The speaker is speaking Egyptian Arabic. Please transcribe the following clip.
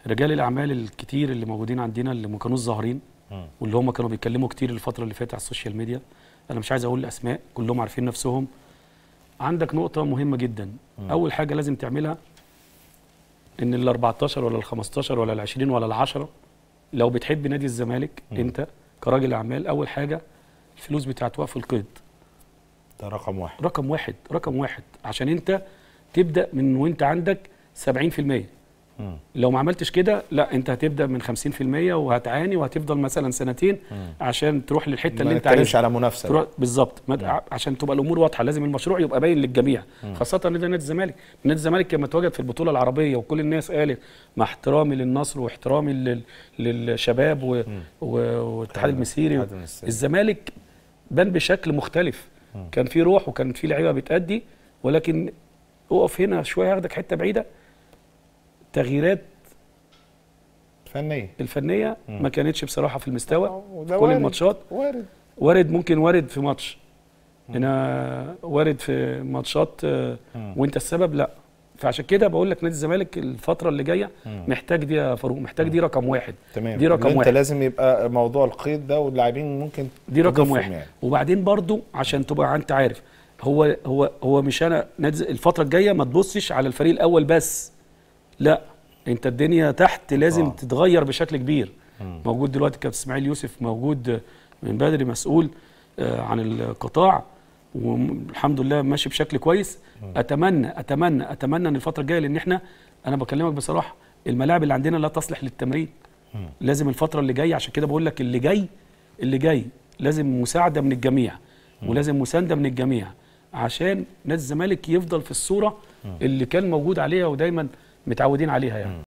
رجال الاعمال الكتير اللي موجودين عندنا اللي ما كانوش ظاهرين مم. واللي هم كانوا بيتكلموا كتير الفتره اللي فاتت على السوشيال ميديا انا مش عايز اقول الاسماء كلهم عارفين نفسهم عندك نقطه مهمه جدا اول حاجه لازم تعملها ان ال 14 ولا ال 15 ولا ال 20 ولا ال 10 لو بتحب نادي الزمالك انت كراجل اعمال اول حاجه الفلوس بتاعت وقف القيد ده رقم واحد رقم واحد رقم واحد عشان انت تبدا من وانت عندك 70% مم. لو ما عملتش كده لا انت هتبدا من 50% وهتعاني وهتفضل مثلا سنتين عشان تروح للحته ما اللي انت نتكلمش عايزها على منافسه تروح بالظبط ما ت- عشان تبقى الامور واضحه لازم المشروع يبقى باين للجميع خاصه نادي نادي الزمالك نادي الزمالك لما اتواجد في البطوله العربيه وكل الناس قالت مع احترامي للنصر واحترامي لل... للشباب و... و... والاتحاد المسيري الاتحاد المسيري. الزمالك بان بشكل مختلف كان في روح وكان في لعيبه بتأدي ولكن اقف هنا شويه هاخدك حته بعيده تغييرات فنيه الفنيه ما كانتش بصراحه في المستوى وده كل وارد. الماتشات وارد وارد ممكن وارد في ماتش هنا وارد في ماتشات آه، وانت السبب لا فعشان كده بقول لك نادي الزمالك الفتره اللي جايه محتاج دي يا فاروق محتاج دي رقم واحد تمام دي إن رقم انت واحد لازم يبقى موضوع القيد ده واللاعبين ممكن دي رقم تضيفهم واحد يعني. وبعدين برضو عشان تبقى انت عارف هو هو هو مش انا نادي الز- الفتره الجايه ما تبصش على الفريق الاول بس لا انت الدنيا تحت لازم آه. تتغير بشكل كبير موجود دلوقتي كابتن اسماعيل يوسف موجود من بدري مسؤول آه، عن القطاع والحمد لله ماشي بشكل كويس اتمنى اتمنى اتمنى ان الفتره الجايه لان احنا انا بكلمك بصراحه الملاعب اللي عندنا لا تصلح للتمرين لازم الفتره اللي جايه عشان كده بقول لك اللي جاي اللي جاي لازم مساعده من الجميع ولازم مسانده من الجميع عشان نادي الزمالك يفضل في الصوره اللي كان موجود عليها ودايما متعودين عليها يعني